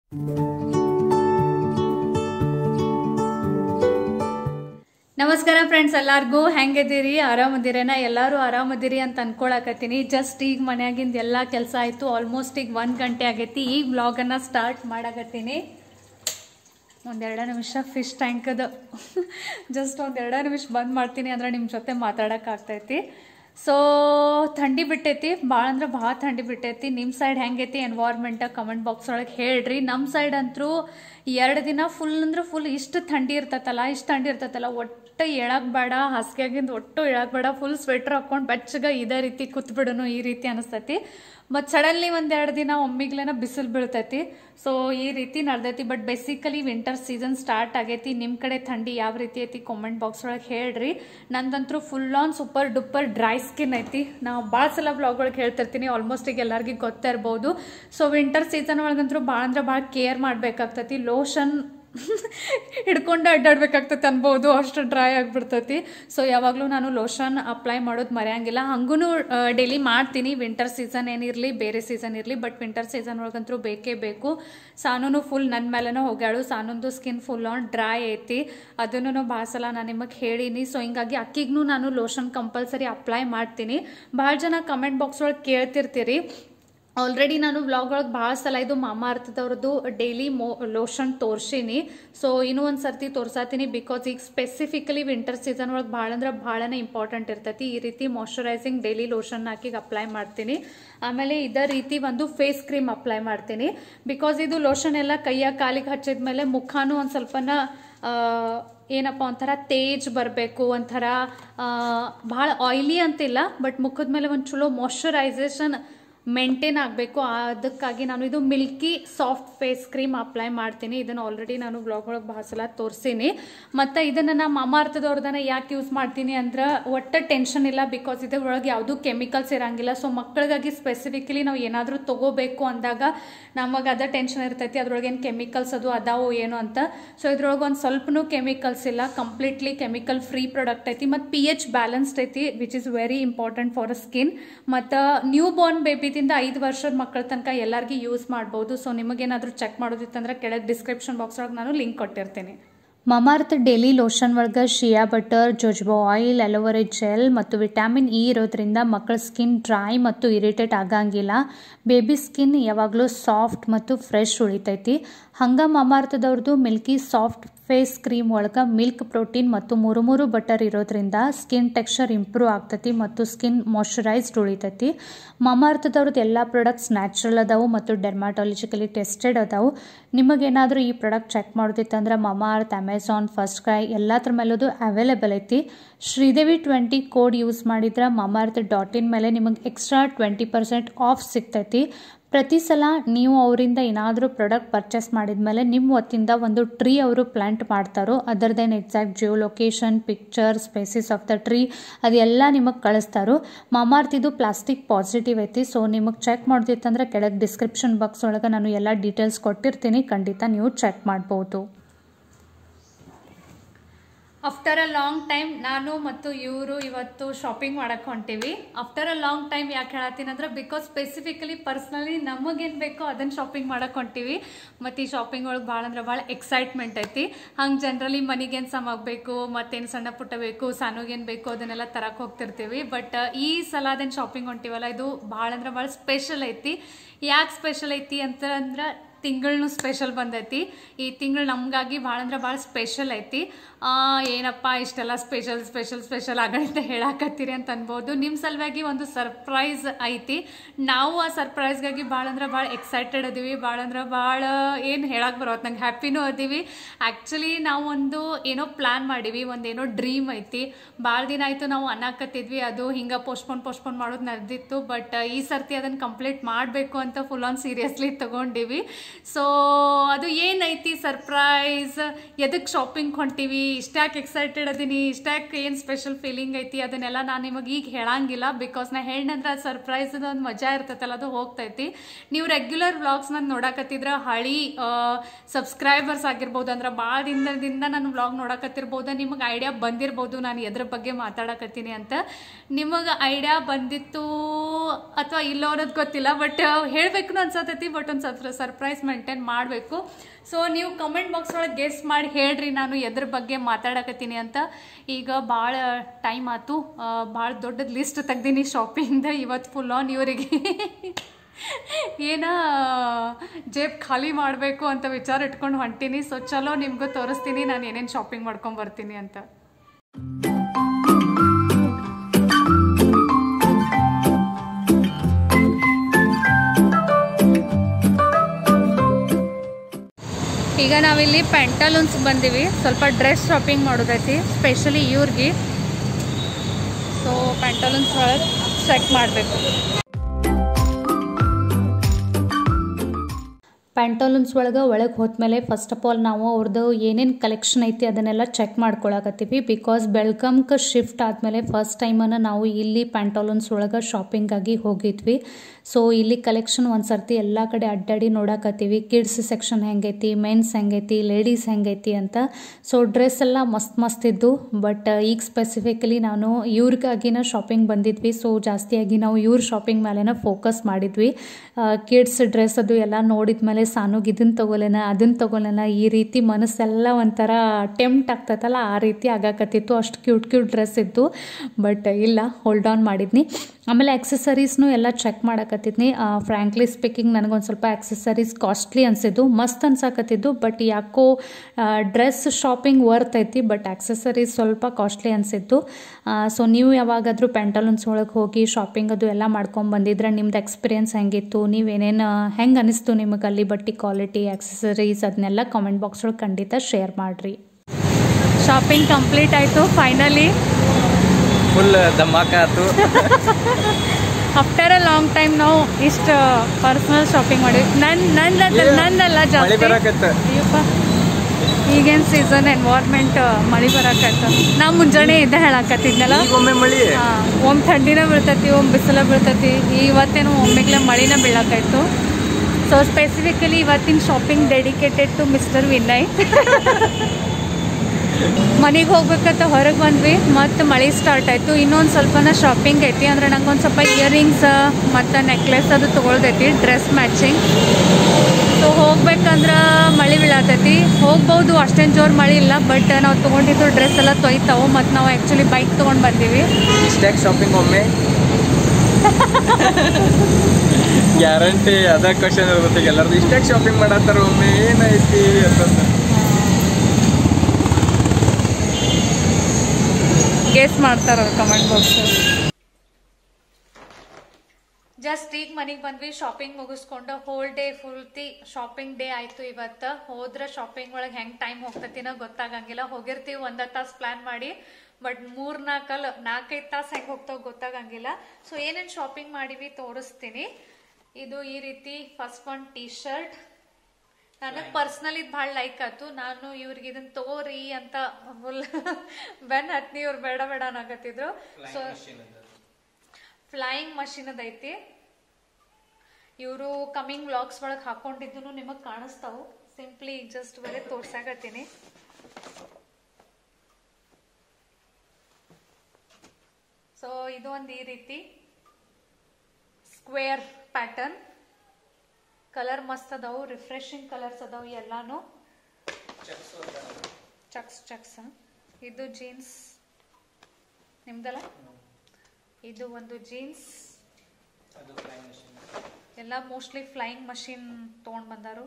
ನಮಸ್ಕಾರ ಫ್ರೆಂಡ್ಸ್ ಎಲ್ಲಾರ್ಗೂ ಹೆಂಗಿದ್ದೀರಿ ಆರಾಮದಿರೇನ ಎಲ್ಲರೂ ಆರಾಮದಿರಿ ಅಂತ ಅನ್ಕೊಳಕತ್ತೀನಿ ಜಸ್ಟ್ ಈಗ ಮನ್ಯಾಗಿಂದ ಎಲ್ಲ ಕೆಲಸ ಆಯ್ತು ಆಲ್ಮೋಸ್ಟ್ ಈಗ ಒಂದ್ ಗಂಟೆ ಆಗೈತಿ ಈಗ ವ್ಲಾಗನ್ನ ಸ್ಟಾರ್ಟ್ ಮಾಡಕತ್ತೀನಿ ಒಂದೆರಡು ನಿಮಿಷ ಫಿಶ್ ಟ್ಯಾಂಕದ ಜಸ್ಟ್ ಒಂದೆರಡು ನಿಮಿಷ ಬಂದ್ ಮಾಡ್ತೀನಿ ಅಂದ್ರೆ ನಿಮ್ಮ ಜೊತೆ ಮಾತಾಡಕ್ ಆಗ್ತೈತಿ ಸೊ ಥಂಡಿ ಬಿಟ್ಟೈತಿ ಭಾಳ ಅಂದ್ರೆ ಭಾಳ ಥಂಡಿ ಬಿಟ್ಟೈತಿ ನಿಮ್ಮ ಸೈಡ್ ಹೆಂಗೈತಿ ಎನ್ವೈರ್ಮೆಂಟ್ ಕಮೆಂಟ್ ಬಾಕ್ಸ್ ಒಳಗೆ ಹೇಳ್ರಿ ನಮ್ಮ ಸೈಡ್ ಅಂತೂ ಎರಡು ದಿನ ಫುಲ್ ಅಂದ್ರೆ ಫುಲ್ ಇಷ್ಟು ಥಂಡಿ ಇರ್ತೈತಲ್ಲ ಇಷ್ಟು ಥಂಡಿ ಇರ್ತೈತಲ್ಲ ಒಟ್ಟು ಹೇಳಕ್ ಬೇಡ ಹಾಸಿಗೆಗಿಂದ ಒಟ್ಟು ಹೇಳಕ್ ಬೇಡ ಫುಲ್ ಸ್ವೆಟ್ರ್ ಹಾಕೊಂಡು ಬೆಚ್ಚಗ ಇದೇ ರೀತಿ ಕೂತ್ಬಿಡೋನು ಈ ರೀತಿ ಅನಿಸ್ತೈತಿ ಮತ್ತು ಸಡನ್ಲಿ ಒಂದೆರಡು ದಿನ ಒಮ್ಮಿಗ್ಲೇನ ಬಿಸಿಲು ಬೀಳ್ತೈತಿ ಸೊ ಈ ರೀತಿ ನಡ್ದೈತಿ but basically winter season start ಆಗೈತಿ ನಿಮ್ಮ ಕಡೆ ಥಂಡಿ ಯಾವ ರೀತಿ ಐತಿ ಕಾಮೆಂಟ್ ಬಾಕ್ಸ್ ಒಳಗೆ ಹೇಳ್ರಿ ನಂದಂತರೂ full on super duper dry skin ಐತಿ ನಾವು ಭಾಳ ಸಲ ಬ್ಲಾಗ್ ಒಳಗೆ ಹೇಳ್ತಿರ್ತೀನಿ ಆಲ್ಮೋಸ್ಟ್ ಈಗ ಎಲ್ಲರಿಗೂ ಗೊತ್ತೇ ಇರ್ಬೋದು ಸೊ ವಿಂಟರ್ ಸೀಸನ್ ಒಳಗಂತೂ ಭಾಳ ಅಂದ್ರೆ ಭಾಳ ಕೇರ್ ಮಾಡಬೇಕಾಗ್ತೈತಿ ಲೋಷನ್ ಹಿಡ್ಕೊಂಡು ಅಡ್ಡಾಡ್ಬೇಕಾಗ್ತೈತೆ ಅನ್ಬೋದು ಅಷ್ಟು ಡ್ರೈ ಆಗಿಬಿಡ್ತೈತಿ ಸೊ ಯಾವಾಗಲೂ ನಾನು ಲೋಷನ್ ಅಪ್ಲೈ ಮಾಡೋದು ಮರೆಯಂಗಿಲ್ಲ ಹಂಗೂ ಡೈಲಿ ಮಾಡ್ತೀನಿ ವಿಂಟರ್ ಸೀಸನ್ ಏನಿರಲಿ ಬೇರೆ ಸೀಸನ್ ಇರಲಿ ಬಟ್ ವಿಂಟರ್ ಸೀಸನ್ ಒಳಗಂತೂ ಬೇಕೇ ಬೇಕು ಸಾನೂನು ಫುಲ್ ನನ್ನ ಮೇಲೆನೂ ಹೋಗ್ಯಾಳು ಸಾನೊಂದು ಸ್ಕಿನ್ ಫುಲ್ ಆನ್ ಡ್ರೈ ಐತಿ ಅದನ್ನು ಭಾಳ ಸಲ ನಾನು ನಿಮಗೆ ಹೇಳೀನಿ ಸೊ ಹಿಂಗಾಗಿ ಅಕ್ಕಿಗೂ ನಾನು ಲೋಷನ್ ಕಂಪಲ್ಸರಿ ಅಪ್ಲೈ ಮಾಡ್ತೀನಿ ಭಾಳ ಜನ ಕಮೆಂಟ್ ಬಾಕ್ಸ್ ಒಳಗೆ ಕೇಳ್ತಿರ್ತೀರಿ ಆಲ್ರೆಡಿ ನಾನು ವ್ಲಾಗ್ ಒಳಗೆ ಭಾಳ ಸಲ ಇದು ಮಾಮಾ ಅರ್ಥದವ್ರದ್ದು ಡೈಲಿ ಮೋ ಲೋಷನ್ ತೋರ್ಸೀನಿ ಸೊ ಇನ್ನೂ ಒಂದು ಸರ್ತಿ ತೋರ್ಸಾತೀನಿ ಬಿಕಾಸ್ ಈಗ ಸ್ಪೆಸಿಫಿಕಲಿ ವಿಂಟರ್ ಸೀಸನ್ ಒಳಗೆ ಭಾಳ ಅಂದ್ರೆ ಭಾಳನೇ ಇಂಪಾರ್ಟೆಂಟ್ ಇರ್ತೈತಿ ಈ ರೀತಿ ಮಾಯಶ್ಚರೈಸಿಂಗ್ ಡೈಲಿ ಲೋಷನ್ ಹಾಕಿ ಅಪ್ಲೈ ಮಾಡ್ತೀನಿ ಆಮೇಲೆ ಇದೇ ರೀತಿ ಒಂದು ಫೇಸ್ ಕ್ರೀಮ್ ಅಪ್ಲೈ ಮಾಡ್ತೀನಿ ಬಿಕಾಸ್ ಇದು ಲೋಷನ್ ಎಲ್ಲ ಕೈಯ ಕಾಲಿಗೆ ಹಚ್ಚಿದ ಮೇಲೆ ಮುಖನೂ ಒಂದು ಸ್ವಲ್ಪನ ಏನಪ್ಪ ಒಂಥರ ತೇಜ್ ಬರಬೇಕು ಒಂಥರ ಭಾಳ ಆಯ್ಲಿ ಅಂತಿಲ್ಲ ಬಟ್ ಮುಖದ ಮೇಲೆ ಒಂದು ಚಲೋ ಮಾಯಶ್ಚರೈಸೇಷನ್ ಮೇಂಟೈನ್ ಆಗಬೇಕು ಅದಕ್ಕಾಗಿ ನಾನು ಇದು milky soft face cream apply ಮಾಡ್ತೀನಿ ಇದನ್ನು ಆಲ್ರೆಡಿ ನಾನು ಬ್ಲಾಗ್ ಒಳಗೆ ಭಾಳ ಸಲ ತೋರಿಸೀನಿ ಮತ್ತು ಇದನ್ನು ನಾ ಮಾಮಾರ್ಥದವ್ರದನ್ನ ಯಾಕೆ ಯೂಸ್ ಮಾಡ್ತೀನಿ ಅಂದ್ರೆ ಒಟ್ಟ ಟೆನ್ಷನ್ ಇಲ್ಲ ಬಿಕಾಸ್ ಇದ್ರೊಳಗೆ ಯಾವುದೂ ಕೆಮಿಕಲ್ಸ್ ಇರಂಗಿಲ್ಲ ಸೊ ಮಕ್ಕಳಿಗಾಗಿ ಸ್ಪೆಸಿಫಿಕಲಿ ನಾವು ಏನಾದರೂ ತಗೋಬೇಕು ಅಂದಾಗ ನಮಗೆ ಅದ ಟೆನ್ಷನ್ ಇರ್ತೈತಿ ಅದ್ರೊಳಗೆ ಏನು ಕೆಮಿಕಲ್ಸ್ ಅದು ಅದಾವೋ ಏನು ಅಂತ ಸೊ ಇದ್ರೊಳಗೆ ಒಂದು ಸ್ವಲ್ಪನೂ ಕೆಮಿಕಲ್ಸ್ ಇಲ್ಲ ಕಂಪ್ಲೀಟ್ಲಿ ಕೆಮಿಕಲ್ ಫ್ರೀ ಪ್ರಾಡಕ್ಟ್ ಐತಿ ಮತ್ತು ಪಿ ಎಚ್ ಬ್ಯಾಲೆನ್ಸ್ಡ್ ಐತಿ which is very important for a skin ಮತ್ತು ನ್ಯೂ ಬಾರ್ನ್ ಬೇಬಿದಿಂದ ಐದು ವರ್ಷದ ಮಕ್ಕಳ ತನಕ ಎಲ್ಲರಿಗೂ ಯೂಸ್ ಮಾಡ್ಬೋದು ಸೊ ನಿಮಗೇನಾದರೂ ಚೆಕ್ ಮಾಡೋದಿತ್ತಂದ್ರೆ ಕೆಳಗೆ ಡಿಸ್ಕ್ರಿಪ್ಷನ್ ಬಾಕ್ಸ್ ಒಳಗೆ ನಾನು ಲಿಂಕ್ ಕೊಟ್ಟಿರ್ತೀನಿ ಮಮಾರ್ತ್ ಡೈಲಿ ಲೋಷನ್ ಒಳಗೆ shea butter jojoba oil aloe vera gel ಮತ್ತು ವಿಟಾಮಿನ್ ಇ ಇರೋದ್ರಿಂದ ಮಕ್ಕಳ ಸ್ಕಿನ್ ಡ್ರೈ ಮತ್ತು ಇರಿಟೇಟ್ ಆಗಂಗಿಲ್ಲ ಬೇಬಿ ಸ್ಕಿನ್ ಯಾವಾಗಲೂ ಸಾಫ್ಟ್ ಮತ್ತು ಫ್ರೆಶ್ ಉಳಿತೈತಿ ಹಂಗೆ ಮಮಾರ್ಥದವ್ರದ್ದು ಮಿಲ್ಕಿ ಸಾಫ್ಟ್ ಫೇಸ್ ಕ್ರೀಮ್ ಒಳಗೆ ಮಿಲ್ಕ್ ಪ್ರೋಟೀನ್ ಮತ್ತು ಮೂರು ಮೂರು ಬಟರ್ ಇರೋದ್ರಿಂದ ಸ್ಕಿನ್ ಟೆಕ್ಸ್ಚರ್ ಇಂಪ್ರೂವ್ ಆಗ್ತೈತಿ ಮತ್ತು ಸ್ಕಿನ್ ಮಾಯಶ್ಚರೈಸ್ಡ್ ಉಳಿತೈತಿ ಮಮಾರ್ಥದವ್ರದ್ದು ಎಲ್ಲ ಪ್ರಾಡಕ್ಟ್ಸ್ ನ್ಯಾಚುರಲ್ ಅದಾವು ಮತ್ತು ಡೆರ್ಮಾಟಾಲಜಿಕಲಿ ಟೆಸ್ಟೆಡ್ ಅದಾವು ನಿಮಗೇನಾದರೂ ಈ ಪ್ರಾಡಕ್ಟ್ ಚೆಕ್ ಮಾಡೋದಿತ್ತಂದ್ರೆ ಮಮಾರ್ತ್ ಅಮೆಝಾನ್ ಫಸ್ಟ್ ಕ್ರೈ ಎಲ್ಲದ್ರ ಮೇಲೂ ಅವೈಲೇಬಲ್ ಐತಿ ಶ್ರೀದೇವಿ ಟ್ವೆಂಟಿ ಕೋಡ್ ಯೂಸ್ ಮಾಡಿದ್ರೆ ಮಮಾರ್ತ್ ಡಾಟ್ ಇನ್ ಮೇಲೆ ನಿಮಗೆ ಎಕ್ಸ್ಟ್ರಾ ಟ್ವೆಂಟಿ ಪರ್ಸೆಂಟ್ ಆಫ್ ಸಿಗ್ತೈತಿ ಪ್ರತಿ ಸಲ ನೀವು ಅವರಿಂದ ಏನಾದರೂ ಪ್ರಾಡಕ್ಟ್ ಪರ್ಚೇಸ್ ಮಾಡಿದ ಮೇಲೆ ನಿಮ್ಮ ವತಿಯಿಂದ ಒಂದು ಟ್ರೀ ಅವರು ಪ್ಲಾಂಟ್ ಮಾಡ್ತಾರೋ ಅದರದ್ದೇನು exact geo location picture species of the tree ಅದೆಲ್ಲ ನಿಮಗೆ ಕಳಿಸ್ತಾರೋ ಮಾಮಾರ್ತ್ ಇದು ಪ್ಲಾಸ್ಟಿಕ್ ಪಾಸಿಟಿವ್ ಐತಿ ಸೊ ನಿಮಗೆ ಚೆಕ್ ಮಾಡ್ದಿತ್ತಂದ್ರೆ ಕೆಳಗೆ ಡಿಸ್ಕ್ರಿಪ್ಷನ್ ಬಾಕ್ಸ್ ಒಳಗೆ ನಾನು ಎಲ್ಲ ಡೀಟೇಲ್ಸ್ ಕೊಟ್ಟಿರ್ತೀನಿ ಖಂಡಿತ ನೀವು ಚೆಕ್ ಮಾಡ್ಬೋದು ಆಫ್ಟರ್ ಅ ಲಾಂಗ್ ಟೈಮ್ ನಾನು ಮತ್ತು ಇವರು ಇವತ್ತು ಶಾಪಿಂಗ್ ಮಾಡಕ್ ಹೊಂಟೀವಿ ಆಫ್ಟರ್ ಅ ಲಾಂಗ್ ಟೈಮ್ ಯಾಕೆ ಹೇಳತ್ತೀನಿ ಅಂದ್ರೆ ಬಿಕಾಸ್ ಸ್ಪೆಸಿಫಿಕಲಿ ಪರ್ಸ್ನಲಿ ನಮಗೇನು ಬೇಕೋ ಅದನ್ನ ಶಾಪಿಂಗ್ ಮಾಡಕ್ ಹೊಂಟೀವಿ ಮತ್ತು ಈ ಶಾಪಿಂಗ್ ಒಳಗೆ ಭಾಳ ಅಂದ್ರೆ ಭಾಳ ಎಕ್ಸೈಟ್ಮೆಂಟ್ ಐತಿ ಹಂಗೆ ಜನರಲಿ ಮನಿಗೇನು ಬೇಕು ಮತ್ತೇನು ಸಣ್ಣ ಪುಟ್ಟ ಬೇಕು ಸಣ್ಣಗೇನು ಬೇಕು ಅದನ್ನೆಲ್ಲ ತರಕ್ಕೆ ಹೋಗ್ತಿರ್ತೀವಿ ಬಟ್ ಈ ಸಲ ಅದನ್ನ ಶಾಪಿಂಗ್ ಹೊಂಟಿವಲ್ಲ ಇದು ಭಾಳ ಅಂದ್ರೆ ಭಾಳ ಸ್ಪೆಷಲ್ ಐತಿ ಯಾಕೆ ಸ್ಪೆಷಲ್ ಐತಿ ಅಂತ ಅಂದ್ರೆ ತಿಂಗಳೂ ಸ್ಪೆಷಲ್ ಬಂದೈತಿ ಈ ತಿಂಗಳು ನಮಗಾಗಿ ಭಾಳ ಅಂದ್ರೆ ಭಾಳ ಸ್ಪೆಷಲ್ ಐತಿ ಏನಪ್ಪ ಇಷ್ಟೆಲ್ಲ ಸ್ಪೆಷಲ್ ಸ್ಪೆಷಲ್ ಸ್ಪೆಷಲ್ ಆಗಂತ ಹೇಳಾಕತ್ತೀರಿ ಅಂತ ಅನ್ಬೋದು ನಿಮ್ಮ ಸಲುವಾಗಿ ಒಂದು ಸರ್ಪ್ರೈಸ್ ಐತಿ ನಾವು ಆ ಸರ್ಪ್ರೈಸ್ಗಾಗಿ ಭಾಳ ಅಂದ್ರೆ ಭಾಳ ಎಕ್ಸೈಟೆಡ್ ಅದೀವಿ ಭಾಳ ಅಂದ್ರೆ ಭಾಳ ಏನು ಹೇಳಕ್ಕೆ ಬರೋದು ನಂಗೆ ಹ್ಯಾಪಿನೂ ಅದೀವಿ ಆ್ಯಕ್ಚುಲಿ ನಾವು ಒಂದು ಏನೋ ಪ್ಲ್ಯಾನ್ ಮಾಡೀವಿ ಒಂದೇನೋ ಡ್ರೀಮ್ ಐತಿ ಭಾಳ ದಿನ ಆಯಿತು ನಾವು ಅನ್ನಕತ್ತಿದ್ವಿ ಅದು ಹಿಂಗೆ ಪೋಸ್ಟ್ಪೋನ್ ಪೋಸ್ಟ್ಪೋನ್ ಮಾಡೋದು ನಡೆದಿತ್ತು ಬಟ್ ಈ ಸರ್ತಿ ಅದನ್ನು ಕಂಪ್ಲೀಟ್ ಮಾಡಬೇಕು ಅಂತ ಫುಲ್ ಆನ್ ಸೀರಿಯಸ್ಲಿ ತೊಗೊಂಡಿವಿ ಸೊ ಅದು ಏನೈತಿ ಸರ್ಪ್ರೈಸ್ ಎದಕ್ಕೆ ಶಾಪಿಂಗ್ ಹೊಂಟೀವಿ ಇಷ್ಟ್ಯಾಕೆ ಎಕ್ಸೈಟೆಡ್ ಅದೀನಿ ಇಷ್ಟ್ಯಾಕೆ ಏನು ಸ್ಪೆಷಲ್ ಫೀಲಿಂಗ್ ಐತಿ ಅದನ್ನೆಲ್ಲ ನಾನು ನಿಮಗೆ ಈಗ ಹೇಳಂಗಿಲ್ಲ ಬಿಕಾಸ್ ನಾ ಹೇಳ್ನಂದ್ರೆ ಅದು ಸರ್ಪ್ರೈಸ್ ಒಂದು ಮಜಾ ಇರ್ತೈತಲ್ಲ ಅದು ಹೋಗ್ತೈತಿ ನೀವು ರೆಗ್ಯುಲರ್ ವ್ಲಾಗ್ಸ್ ನಾನು ನೋಡಕತ್ತಿದ್ರೆ ಹಳಿ ಸಬ್ಸ್ಕ್ರೈಬರ್ಸ್ ಆಗಿರ್ಬೋದು ಅಂದ್ರೆ ಭಾಳ ದಿನದಿಂದ ನಾನು ವ್ಲಾಗ್ ನೋಡಕತ್ತಿರ್ಬೋದು ನಿಮಗೆ ಐಡಿಯಾ ಬಂದಿರ್ಬೋದು ನಾನು ಎದ್ರ ಬಗ್ಗೆ ಮಾತಾಡಕತ್ತೀನಿ ಅಂತ ನಿಮಗೆ ಐಡಿಯಾ ಬಂದಿತ್ತು ಅಥವಾ ಇಲ್ಲ ಅನ್ನೋದು ಗೊತ್ತಿಲ್ಲ ಬಟ್ ಹೇಳಬೇಕು ಅನ್ಸತೈತಿ ಬಟ್ ಒಂದು ಸರ್ಪ್ರೈಸ್ ಪ್ರೈಸ್ ಮೇಂಟೈನ್ ಮಾಡಬೇಕು ಸೊ ನೀವು ಕಮೆಂಟ್ ಬಾಕ್ಸ್ ಒಳಗೆ ಗೆಸ್ ಮಾಡಿ ಹೇಳ್ರಿ ನಾನು ಎದ್ರ ಬಗ್ಗೆ ಮಾತಾಡಕತ್ತೀನಿ ಅಂತ ಈಗ ಭಾಳ ಟೈಮ್ ಆಯ್ತು ಭಾಳ ದೊಡ್ಡದು ಲಿಸ್ಟ್ ತೆಗ್ದೀನಿ ಶಾಪಿಂಗ್ದ ಇವತ್ತು ಫುಲ್ ಆನ್ ಇವರಿಗೆ ಏನ ಜೇಬ್ ಖಾಲಿ ಮಾಡಬೇಕು ಅಂತ ವಿಚಾರ ಇಟ್ಕೊಂಡು ಹೊಂಟೀನಿ ಸೊ ಚಲೋ ನಿಮಗೂ ತೋರಿಸ್ತೀನಿ ನಾನು ಏನೇನು ಶಾಪಿಂಗ್ ಮಾಡ್ಕೊಂಡು ಬರ್ತೀನಿ ಅಂತ ಈಗ ನಾವಿಲ್ಲಿ ಪ್ಯಾಂಟಲೂನ್ಸ್ ಬಂದೀವಿ ಸ್ವಲ್ಪ ಡ್ರೆಸ್ ಶಾಪಿಂಗ್ ಮಾಡೋದೈತಿ ಸ್ಪೆಷಲಿ ಇವ್ರಿಗೆ ಸೊ ಪ್ಯಾಂಟಲೂನ್ಸ್ ಒಳಗೆ ಚೆಕ್ ಮಾಡಬೇಕು ಪ್ಯಾಂಟಲೂನ್ಸ್ ಒಳಗೆ ಒಳಗೆ ಹೋದ್ಮೇಲೆ ಫಸ್ಟ್ ಆಫ್ ಆಲ್ ನಾವು ಅವ್ರದ್ದು ಏನೇನು ಕಲೆಕ್ಷನ್ ಐತಿ ಅದನ್ನೆಲ್ಲ ಚೆಕ್ ಮಾಡ್ಕೊಳಕತ್ತೀವಿ ಬಿಕಾಸ್ ಬೆಳ್ಗಮ್ಗೆ ಶಿಫ್ಟ್ ಆದಮೇಲೆ ಫಸ್ಟ್ ಟೈಮನ್ನು ನಾವು ಇಲ್ಲಿ ಪ್ಯಾಂಟಲೂನ್ಸ್ ಒಳಗೆ ಶಾಪಿಂಗಾಗಿ ಹೋಗಿದ್ವಿ ಸೊ ಇಲ್ಲಿ ಕಲೆಕ್ಷನ್ ಒಂದು ಸರ್ತಿ ಎಲ್ಲ ಕಡೆ ಅಡ್ಡಾಡಿ ನೋಡಕತ್ತೀವಿ ಕಿಡ್ಸ್ ಸೆಕ್ಷನ್ ಹೆಂಗೈತಿ ಮೆನ್ಸ್ ಹೆಂಗೈತಿ ಲೇಡೀಸ್ ಹೆಂಗೈತಿ ಅಂತ ಸೊ ಡ್ರೆಸ್ ಎಲ್ಲ ಮಸ್ತ್ ಮಸ್ತ್ ಇದ್ದು ಬಟ್ ಈಗ ಸ್ಪೆಸಿಫಿಕಲಿ ನಾನು ಇವ್ರಿಗಾಗಿನ ಶಾಪಿಂಗ್ ಬಂದಿದ್ವಿ ಸೊ ಜಾಸ್ತಿಯಾಗಿ ನಾವು ಇವ್ರ ಶಾಪಿಂಗ್ ಮೇಲೆನ ಫೋಕಸ್ ಮಾಡಿದ್ವಿ ಕಿಡ್ಸ್ ಡ್ರೆಸ್ ಅದು ಎಲ್ಲ ನೋಡಿದ ಮೇಲೆ ಸಾನುಗ್ ಇದನ್ನು ತಗೊಲೇನ ಅದನ್ನು ತಗೊಲೇನ ಈ ರೀತಿ ಮನಸ್ಸೆಲ್ಲ ಒಂಥರ ಟೆಂಪ್ಟ್ ಆಗ್ತೈತಲ್ಲ ಆ ರೀತಿ ಆಗಾಕತ್ತಿತ್ತು ಅಷ್ಟು ಕ್ಯೂಟ್ ಕ್ಯೂಟ್ ಡ್ರೆಸ್ ಇತ್ತು ಬಟ್ ಇಲ್ಲ ಹೋಲ್ಡ್ ಆನ್ ಮಾಡಿದ್ನಿ ಆಮೇಲೆ ಆಕ್ಸೆಸರೀಸ್ನು ಎಲ್ಲ ಚೆಕ್ ಮಾಡಕತ್ತಿದ್ನಿ ಫ್ರ್ಯಾಂಕ್ಲಿ ಸ್ಪೀಕಿಂಗ್ ನನಗೊಂದು ಸ್ವಲ್ಪ ಆಕ್ಸೆಸರೀಸ್ ಕಾಸ್ಟ್ಲಿ ಅನಿಸಿದ್ದು ಮಸ್ತ್ ಅನ್ಸಾಕತ್ತಿದ್ದು ಬಟ್ ಯಾಕೋ ಡ್ರೆಸ್ ಶಾಪಿಂಗ್ ವರ್ತ್ ಐತಿ ಬಟ್ ಆಕ್ಸೆಸರೀಸ್ ಸ್ವಲ್ಪ ಕಾಸ್ಟ್ಲಿ ಅನಿಸಿದ್ದು ಸೊ ನೀವು ಯಾವಾಗಾದರೂ ಪ್ಯಾಂಟಲೂನ್ಸ್ ಒಳಗೆ ಹೋಗಿ ಶಾಪಿಂಗ್ ಅದು ಎಲ್ಲ ಮಾಡ್ಕೊಂಡು ಬಂದಿದ್ರೆ ನಿಮ್ದು ಎಕ್ಸ್ಪೀರಿಯನ್ಸ್ ಹೆಂಗಿತ್ತು ನೀವೇನೇನು ಹೆಂಗೆ ಅನಿಸ್ತು ನಿಮಗೆ ಅಲ್ಲಿ ಬಟ್ಟೆ ಕ್ವಾಲಿಟಿ ಆಕ್ಸೆಸರೀಸ್ ಅದನ್ನೆಲ್ಲ ಕಾಮೆಂಟ್ ಬಾಕ್ಸ್ ಒಳಗೆ ಖಂಡಿತ ಶೇರ್ ಮಾಡಿರಿ ಶಾಪಿಂಗ್ ಕಂಪ್ಲೀಟ್ ಆಯಿತು ಫೈನಲಿ ಫುಲ್ ಧಮಾಕ ಆತು ಆಫ್ಟರ್ ಅ ಲಾಂಗ್ ಟೈಮ್ ನಾವು ಇಷ್ಟು ಪರ್ಸನಲ್ ಶಾಪಿಂಗ್ ಮಾಡಿದ್ವಿ ನನ್ನ ನಂದಲ್ಲ ನಂದಲ್ಲ ಮಳೆ ಜಾಸ್ತಿ ಬರಾಕತ್ತ ಅಯ್ಯಪ್ಪ ಈಗೇನು ಸೀಸನ್ ಎನ್ವೈರ್ಮೆಂಟ್ ಮಳೆ ಬರಾಕತ್ತ ನಾ ಮುಂಜಾನೆ ಇದ್ದ ಹೇಳಾಕತ್ತಿದ್ನಲ್ಲ ಈಗ ಒಮ್ಮೆ ಮಳಿ ಒಮ್ಮೆ ಥಂಡಿನ ಬೀಳ್ತೈತಿ ಒಮ್ಮೆ ಬಿಸಿಲ ಬೀಳ್ತೈತಿ ಇವತ್ತೇನು ಒಮ್ಮೆಗ್ಲೆ ಮಳಿನ ಬೀಳಾಕಾಯ್ತು ಸೊ ಸ್ಪೆಸಿಫಿಕಲಿ ಇವತ್ತಿನ shopping dedicated to mister Vinay ಮನೆಗೆ ಹೋಗ್ಬೇಕಂತ ಹೊರಗೆ ಬಂದ್ವಿ ಮತ್ತು ಮಳೆ ಸ್ಟಾರ್ಟ್ ಆಯಿತು ಇನ್ನೊಂದು ಸ್ವಲ್ಪನ ಶಾಪಿಂಗ್ ಐತಿ ಅಂದ್ರೆ ನಂಗೆ ಒಂದು ಸ್ವಲ್ಪ ಇಯರಿಂಗ್ಸ್ ಮತ್ತು ನೆಕ್ಲೆಸ್ ಅದು ತೊಗೊಳ್ದೈತಿ ಡ್ರೆಸ್ ಮ್ಯಾಚಿಂಗ್ ಸೊ ಹೋಗ್ಬೇಕಂದ್ರೆ ಮಳೆ ಬೀಳತೈತಿ ಹೋಗ್ಬೋದು ಅಷ್ಟೇನು ಜೋರು ಮಳೆ ಇಲ್ಲ ಬಟ್ ನಾವು ತೊಗೊಂಡಿದ್ದು ಡ್ರೆಸ್ ಎಲ್ಲ ತೊಯ್ತಾವು ಮತ್ತು ನಾವು ಆ್ಯಕ್ಚುಲಿ ಬೈಕ್ ತೊಗೊಂಡು ಬಂದೀವಿ ಇಷ್ಟ್ಯಾಕ್ ಶಾಪಿಂಗ್ ಒಮ್ಮೆ ಗ್ಯಾರಂಟಿ ಅದ ಕ್ವಶನ್ ಇರ್ತೈತಿ ಎಲ್ಲರದು ಇಷ್ಟ್ಯಾಕ್ ಶಾಪಿಂಗ್ ಮಾಡತ್ತಾರ ಒಮ್ಮೆ ಏನೈತಿ ಅಂತಂದ ಗೆಸ್ ಮಾಡ್ತಾರ ಕಮೆಂಟ್ ಬಾಕ್ಸ್ ಜಸ್ಟ್ ಈಗ ಮನೆಗೆ ಬಂದ್ವಿ ಶಾಪಿಂಗ್ ಮುಗಿಸ್ಕೊಂಡು ಹೋಲ್ ಡೇ ಫುಲ್ತಿ ಶಾಪಿಂಗ್ ಡೇ ಆಯ್ತು ಇವತ್ತು ಹೋದ್ರ ಶಾಪಿಂಗ್ ಒಳಗೆ ಹೆಂಗ್ ಟೈಮ್ ಹೋಗ್ತತಿನೋ ಗೊತ್ತಾಗಂಗಿಲ್ಲ ಹೋಗಿರ್ತೀವಿ ಒಂದ ತಾಸು ಪ್ಲಾನ್ ಮಾಡಿ ಬಟ್ ಮೂರ್ ನಾಲ್ಕಲ್ಲ ನಾಲ್ಕೈದು ತಾಸು ಹೆಂಗ್ ಹೋಗ್ತಾವ ಗೊತ್ತಾಗಂಗಿಲ್ಲ ಸೊ ಏನೇನ್ ಶಾಪಿಂಗ್ ಮಾಡಿವಿ ತೋರಿಸ್ತೀನಿ ಇದು ಈ ರೀತಿ ಫಸ್ಟ್ ಒನ್ ಟೀ ಶರ್ಟ್ ನನಗೆ ಪರ್ಸ್ನಲ್ ಇದು ಭಾಳ ಲೈಕ್ ಆಯ್ತು ನಾನು ಇವ್ರಿಗೆ ಇದನ್ನ ತಗೋರಿ ಅಂತ ಫುಲ್ ಬೆನ್ ಹತ್ನಿ ಇವ್ರು ಬೇಡ ಬೇಡ ಅನ್ನಕತ್ತಿದ್ರು ಸೊ ಫ್ಲೈಯಿಂಗ್ ಮಷೀನ್ ಅದೈತಿ ಇವರು ಕಮಿಂಗ್ ವ್ಲಾಗ್ಸ್ ಒಳಗೆ ಹಾಕೊಂಡಿದ್ದು ನಿಮಗೆ ಕಾಣಿಸ್ತಾವು ಸಿಂಪ್ಲಿ ಜಸ್ಟ್ ಬರೀ ತೋರ್ಸಾಕತ್ತೀನಿ ಸೊ ಇದು ಒಂದು ಈ ರೀತಿ ಸ್ಕ್ವೇರ್ ಪ್ಯಾಟರ್ನ್ ಕಲರ್ ಮಸ್ತ್ ಅದಾವು ರಿಫ್ರೆಶಿಂಗ್ ಕಲರ್ಸ್ ಅದಾವು ಎಲ್ಲಾನು ಚಕ್ಸ್ ಚಕ್ಸ್ ಇದು ಜೀನ್ಸ್ ನಿಮ್ದಲ್ಲ ಇದು ಒಂದು ಜೀನ್ಸ್ ಎಲ್ಲ ಮೋಸ್ಟ್ಲಿ ಫ್ಲೈಯಿಂಗ್ ಮಷೀನ್ ತೊಗೊಂಡ್ ಬಂದಾರು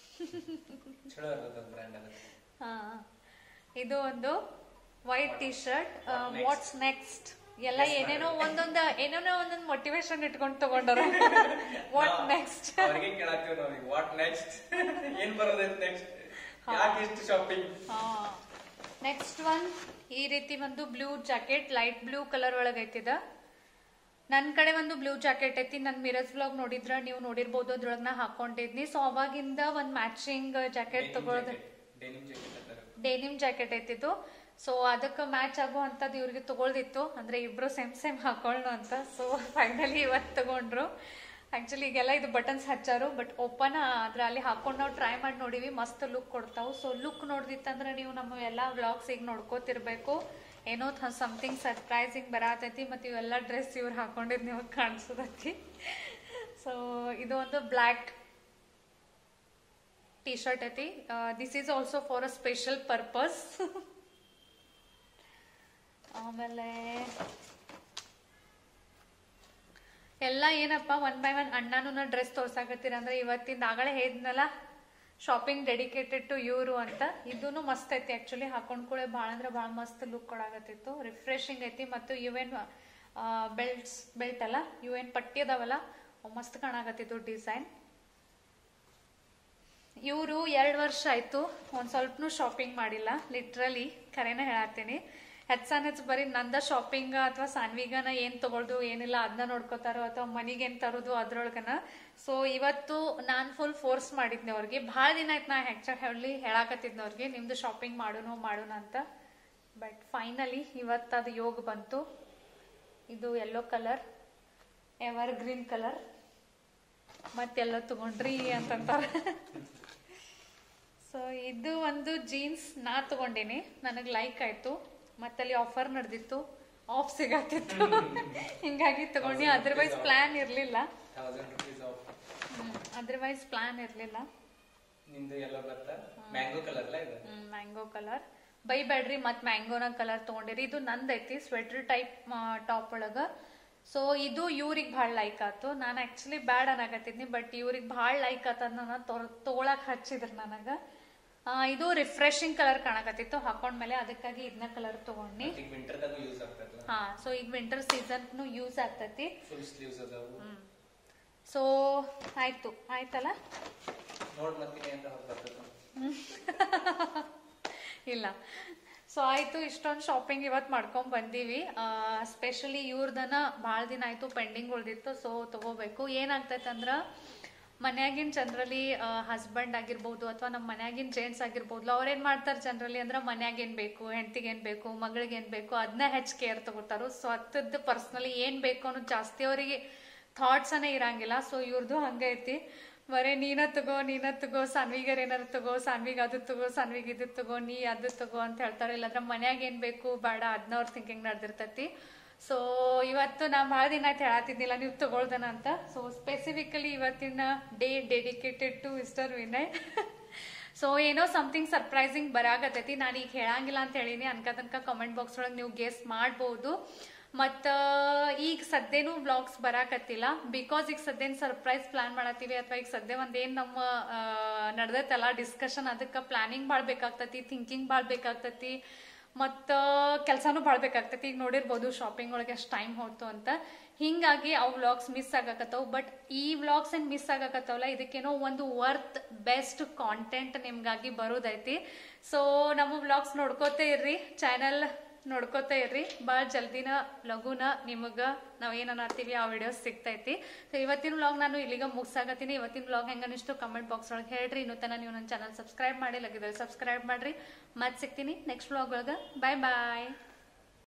ಹಾ ಇದು ಒಂದು white T shirt what's next ಎಲ್ಲ ಏನೇನೋ ಒಂದೊಂದು ಏನೇನೋ ಒಂದೊಂದು ಮೋಟಿವೇಶನ್ ಇಟ್ಕೊಂಡು ತಗೊಂಡರು ವಾಟ್ ನೆಕ್ಸ್ಟ್ ಅವ್ರಿಗೆ ಕೇಳಾಕ್ತೀವಿ ನಾವು ವಾಟ್ ನೆಕ್ಸ್ಟ್ ಏನ್ ಬರೋದೈತಿ ನೆಕ್ಸ್ಟ್ ಯಾಕೆ ಇಷ್ಟು ಶಾಪಿಂಗ್ ನೆಕ್ಸ್ಟ್ ಒನ್ ಈ ರೀತಿ ಒಂದು blue jacket light blue colour ಒಳಗೈತಿದ ನನ್ನ ಕಡೆ ಒಂದು ಬ್ಲೂ ಜಾಕೆಟ್ ಐತಿ ನನ್ನ ಮಿರಸ್ ಬ್ಲಾಗ್ ನೋಡಿದ್ರ ನೀವು ನೋಡಿರ್ಬೋದು ಅದ್ರೊಳಗೆ ನಾ ಹಾಕೊಂಡಿದ್ನಿ ಸೊ ಅವಾಗಿಂದ ಒಂದು ಮ್ಯಾಚಿಂಗ್ ಜಾಕೆಟ್ ತಗೊಳ್ದೆ ಡೆನಿಮ್ ಜಾಕೆಟ್ ಐತಿದ್ದು ಸೊ ಅದಕ್ಕೆ ಮ್ಯಾಚ್ ಆಗೋ ಅಂಥದ್ದು ಇವ್ರಿಗೆ ತಗೊಳ್ದಿತ್ತು ಅಂದ್ರೆ ಇಬ್ರು ಸೇಮ್ ಸೇಮ್ ಹಾಕೊಳ್ಳೋ ಅಂತ ಸೊ ಫೈನಲಿ ಇವತ್ತು ತಗೊಂಡ್ರು ಆಕ್ಚುಲಿ ಈಗೆಲ್ಲ ಇದು ಬಟನ್ಸ್ ಹಚ್ಚಾರು ಬಟ್ ಓಪನ್ ಅದ್ರ ಅಲ್ಲಿ ಹಾಕೊಂಡು ನಾವು ಟ್ರೈ ಮಾಡಿ ನೋಡಿವಿ ಮಸ್ತ್ ಲುಕ್ ಕೊಡ್ತಾವು ಸೊ ಲುಕ್ ನೋಡ್ದಿತ್ತಂದ್ರೆ ನೀವು ನಮ್ಮ ಎಲ್ಲ ವ್ಲಾಗ್ಸ್ ಈಗ ನೋಡ್ಕೋತಿರ್ಬೇಕು ಏನೋ ಸಮಥಿಂಗ್ ಸರ್ಪ್ರೈಸಿಂಗ್ ಬರತೈತಿ ಮತ್ತು ಇವೆಲ್ಲ ಡ್ರೆಸ್ ಇವ್ರು ಹಾಕೊಂಡಿದ್ದು ನೀವು ಕಾಣಿಸೋದೈತಿ ಸೊ ಇದು ಒಂದು ಬ್ಲ್ಯಾಕ್ ಟಿ ಶರ್ಟ್ ಐತಿ this is also for a special purpose ಆಮೇಲೆ ಎಲ್ಲ ಏನಪ್ಪ ಒನ್ ಬೈ ಒನ್ ಅಣ್ಣನೂ ಡ್ರೆಸ್ ತೋರ್ಸಾಕತ್ತೀರ ಅಂದ್ರೆ ಇವತ್ತಿಂದ ಆಗಲೇ ಹೇಳಿದ್ನಲ್ಲ ಶಾಪಿಂಗ್ ಡೆಡಿಕೇಟೆಡ್ ಟು ಇವರು ಅಂತ ಇದೂನು ಮಸ್ತ್ ಐತಿ ಆಕ್ಚುಲಿ ಹಾಕೊಂಡ್ ಕೂಡ ಭಾಳ ಅಂದ್ರೆ ಭಾಳ ಮಸ್ತ್ ಲುಕ್ ಕೊಡಾಕತ್ತಿತ್ತು ರಿಫ್ರೆಶಿಂಗ್ ಐತಿ ಮತ್ತು ಯು ಎನ್ ಬೆಲ್ಟ್ಸ್ ಬೆಲ್ಟ್ ಅಲ್ಲ ಯು ಎನ್ ಪಟ್ಟಿ ಅದಾವಲ್ಲ ಅವ್ ಮಸ್ತ್ ಕಾಣಾಕತ್ತಿತ್ತು ಡಿಸೈನ್ ಇವರು ಎರಡು ವರ್ಷ ಆಯ್ತು ಒಂದ್ ಸ್ವಲ್ಪನೂ ಶಾಪಿಂಗ್ ಮಾಡಿಲ್ಲ ಲಿಟ್ರಲಿ ಕರೆನ ಹೇಳತ್ತೀನಿ ಹೆಚ್ಚಾನ್ ಹೆಚ್ಚು ಬರೀ ನಂದ ಶಾಪಿಂಗ್ ಅಥವಾ ಸಾನ್ವಿಗನ ಏನ್ ತಗೊಳ್ದು ಏನಿಲ್ಲ ಅದನ್ನ ನೋಡ್ಕೋತಾರೋ ಅಥವಾ ಮನಿಗೆ ಏನ್ ತರೋದು ಅದ್ರೊಳಗನ ಸೊ ಇವತ್ತು ನಾನ್ ಫುಲ್ ಫೋರ್ಸ್ ಮಾಡಿದ್ನಿ ಅವ್ರಿಗೆ ಭಾಳ ದಿನ ಆಯ್ತು ನಾ ಹೆಚ್ಚಾಗಿ ಹೇಳಿ ಹೇಳಾಕತ್ತಿದ್ನ ಅವ್ರಿಗೆ ನಿಮ್ದು ಶಾಪಿಂಗ್ ಮಾಡೋಣ ಮಾಡೋಣ ಅಂತ ಬಟ್ ಫೈನಲಿ ಇವತ್ತು ಅದು ಯೋಗ ಬಂತು ಇದು yellow colour evergreen colour ಮತ್ತೆಲ್ಲ ತಗೊಂಡ್ರಿ ಅಂತಂತಾರ ಸೊ ಇದು ಒಂದು ಜೀನ್ಸ್ ನಾ ತಗೊಂಡಿನಿ ನನಗೆ ಲೈಕ್ ಆಯ್ತು ಮತ್ತಲ್ಲಿ ಆಫರ್ ನಡೆದಿತ್ತು ಆಫ್ ಸಿಗತ್ತಿತ್ತು ಹಿಂಗಾಗಿ ತಗೊಂಡಿ ಅದರ್ವೈಸ್ ಪ್ಲಾನ್ ಇರ್ಲಿಲ್ಲ thousand rupees off otherwise plan ಇರ್ಲಿಲ್ಲ ನಿಂದು ಎಲ್ಲ ಬರ್ತಾ ಮ್ಯಾಂಗೋ ಕಲರ್ ಅಲ್ಲ ಇದು ಮ್ಯಾಂಗೋ ಕಲರ್ ಬೈಬೇಡ್ರಿ ಮತ್ ಮ್ಯಾಂಗೋನ ಕಲರ್ ತಗೊಂಡಿರಿ ಇದು ನಂದೈತಿ ಸ್ವೆಟರ್ ಟೈಪ್ ಟಾಪ್ ಒಳಗ ಸೊ ಇದು ಇವ್ರಿಗೆ ಭಾಳ ಲೈಕ್ ಆತು ನಾನು ಆಕ್ಚುಲಿ ಬ್ಯಾಡ್ ಅನ್ನಕತ್ತಿದ್ನಿ ಬಟ್ ಇವ್ರಿಗೆ ಭಾಳ ಲೈಕ್ ಆತ ನನ್ನ ತಗೊಳಕ್ ಹಚ್ಚಿದ್ರು ನನಗ ಆ, ಇದು ರಿಫ್ರೆಶಿಂಗ್ ಕಲರ್ ಕಾಣಕತ್ತಿತ್ತು ಹಾಕೊಂಡ್ಮೇಲೆ ಅದಕ್ಕಾಗಿ ಇದನ್ನ ಕಲರ್ ತಗೊಂಡ್ನಿ ಈಗ ವಿಂಟರ್ದಾಗೂ ಯೂಸ್ ಆಗ್ತದಲ್ಲ ಹಾ ಸೊ ಈಗ ವಿಂಟರ್ ಸೀಸನ್ ಯೂಸ್ ಆಗ್ತೈತಿ ಫುಲ್ ಸ್ಲೀವ್ಸ್ ಅದಾವು ಸೊ ಆಯ್ತು ಆಯ್ತಲ್ಲ ನೋಡ್ ಮತ್ತೀನಿ ಅಂತ ಹೊರಬರ್ತದ ಇಲ್ಲ ಸೊ ಆಯ್ತು ಇಷ್ಟೊಂದು ಶಾಪಿಂಗ್ ಇವತ್ತು ಮಾಡ್ಕೊಂಡ್ ಬಂದೀವಿ ಸ್ಪೆಷಲಿ ಇವ್ರದನ ಭಾಳ ದಿನ ಆಯ್ತು ಪೆಂಡಿಂಗ್ ಉಳ್ದಿತ್ತು ಸೊ ತಗೋಬೇಕು ಏನಾಗ್ತೈತೆ ಅಂದ್ರ ಮನ್ಯಾಗಿನ ಜನರಲಿ ಹಸ್ಬೆಂಡ್ ಆಗಿರ್ಬೋದು ಅಥವಾ ನಮ್ಮ ಮನ್ಯಾಗಿನ ಜೆಂಟ್ಸ್ ಆಗಿರ್ಬೋದು ಅವ್ರೇನ್ ಮಾಡ್ತಾರೆ ಜನರಲಿ ಅಂದ್ರೆ ಮನ್ಯಾಗ ಏನ್ ಬೇಕು ಹೆಂಡತಿಗೆ ಏನ್ ಬೇಕು ಮಗಳಿಗೆ ಏನ್ ಬೇಕು ಅದನ್ನ ಹೆಚ್ಚು ಕೇರ್ ತಗೋತಾರೋ ಸೊ ಹತ್ತದ್ದು ಪರ್ಸ್ನಲಿ ಏನ್ ಬೇಕು ಅನ್ನೋದು ಜಾಸ್ತಿ ಅವರಿಗೆ ಥಾಟ್ಸ್ ಅನೇ ಇರಂಗಿಲ್ಲ ಸೊ ಇವ್ರದ್ದು ಹಂಗೆ ಐತಿ ಬರೇ ನೀನ ತಗೋ ನೀನ ತಗೋ ಸಾನ್ವಿಗರ್ ಏನಾರು ತಗೋ ಸಾನ್ವಿಗ್ ಅದು ತಗೋ ಸಾನ್ವಿಗ್ ಇದು ತಗೋ ನೀ ಅದು ತಗೋ ಅಂತ ಹೇಳ್ತಾರೆ ಇಲ್ಲಾಂದ್ರೆ ಮನ್ಯಾಗ ಏನ್ ಬೇಕು ಬೇಡ ಅದನ್ನ ಅವ್ರ ಥಿಂಕಿಂಗ್ ನಡೆದಿರ್ತೈತಿ ಸೊ ಇವತ್ತು ನಾ ಭಾಳ ದಿನ ಆಯ್ತು ಹೇಳತ್ತಿದ್ದಿಲ್ಲ ನೀವು ತಗೊಳ್ದನ ಅಂತ ಸೊ ಸ್ಪೆಸಿಫಿಕಲಿ ಇವತ್ತಿನ day dedicated to mister Vinay so ಏನೋ ಸಮಥಿಂಗ್ ಸರ್ಪ್ರೈಸಿಂಗ್ ಬರಾಕತ್ತೈತಿ ನಾನು ಈಗ ಹೇಳಂಗಿಲ್ಲ ಅಂತ ಹೇಳಿನಿ ಅನ್ಕ ತನಕ ಕಮೆಂಟ್ ಬಾಕ್ಸ್ ಒಳಗೆ ನೀವು ಗೆಸ್ ಮಾಡ್ಬೋದು ಮತ್ತ ಈಗ ಸದ್ಯನೂ ವ್ಲಾಗ್ಸ್ ಬರಾಕತ್ತಿಲ್ಲ ಬಿಕಾಸ್ ಈಗ ಸದ್ಯನ್ ಸರ್ಪ್ರೈಸ್ ಪ್ಲಾನ್ ಮಾಡತ್ತೀವಿ ಅಥವಾ ಈಗ ಸದ್ಯ ಒಂದೇನ್ ನಮ್ಮ ನಡೆದೈತಲ್ಲ ಡಿಸ್ಕಷನ್ ಅದಕ್ಕೆ ಪ್ಲಾನಿಂಗ್ ಭಾಳ ಬೇಕಾಗ್ತತಿ ಥಿಂಕಿಂಗ್ ಭಾಳ ಬೇಕಾಗ್ತತಿ ಮತ್ತ ಕೆಲಸನೂ ಭಾಳ ಬೇಕಾಗ್ತೈತಿ ಈಗ ನೋಡಿರ್ಬೋದು ಶಾಪಿಂಗ್ ಒಳಗೆ ಎಷ್ಟು ಟೈಮ್ ಹೋಯ್ತು ಅಂತ ಹಿಂಗಾಗಿ ಅವು ವ್ಲಾಗ್ಸ್ ಮಿಸ್ ಆಗಕತ್ತವು ಬಟ್ ಈ ವ್ಲಾಗ್ಸ್ ಏನ್ ಮಿಸ್ ಆಗಕತ್ತವಲ್ಲ ಇದಕ್ಕೇನೋ ಒಂದು ವರ್ತ್ ಬೆಸ್ಟ್ ಕಾಂಟೆಂಟ್ ನಿಮ್ಗಾಗಿ ಬರೋದೈತಿ ಸೊ ನಮ್ಮ ವ್ಲಾಗ್ಸ್ ನೋಡ್ಕೋತೇ ಇರ್ರಿ ಚಾನಲ್ ನೋಡ್ಕೋತಾ ಇರ್ರಿ ಭಾಳ ಜಲ್ದಿನ ಲಘುನ ನಿಮಗ ನಾವ್ ಏನ್ ಅನ್ನತ್ತೀವಿ ಆ ವಿಡಿಯೋಸ್ ಸಿಗ್ತೈತಿ ಸೊ ಇವತ್ತಿನ ವ್ಲಾಗ್ ನಾನು ಇಲ್ಲಿಗ ಮುಗ್ಸಾಕತ್ತೀನಿ ಇವತ್ತಿನ ವ್ಲಾಗ್ ಹೆಂಗ ಅನಿಸ್ತು ಕಮೆಂಟ್ ಬಾಕ್ಸ್ ಒಳಗೆ ಹೇಳ್ರಿ ಇನ್ನೂ ತನ ನೀವು ನನ್ನ ಚಾನಲ್ ಸಬ್ಸ್ಕ್ರೈಬ್ ಮಾಡಿ ಲಗಿದ್ರೆ ಸಬ್ಸ್ಕ್ರೈಬ್ ಮಾಡ್ರಿ ಮತ್ತೆ ಸಿಗ್ತೀನಿ ನೆಕ್ಸ್ಟ್ ವ್ಲಾಗ್ ಒಳಗ ಬಾಯ್ ಬಾಯ್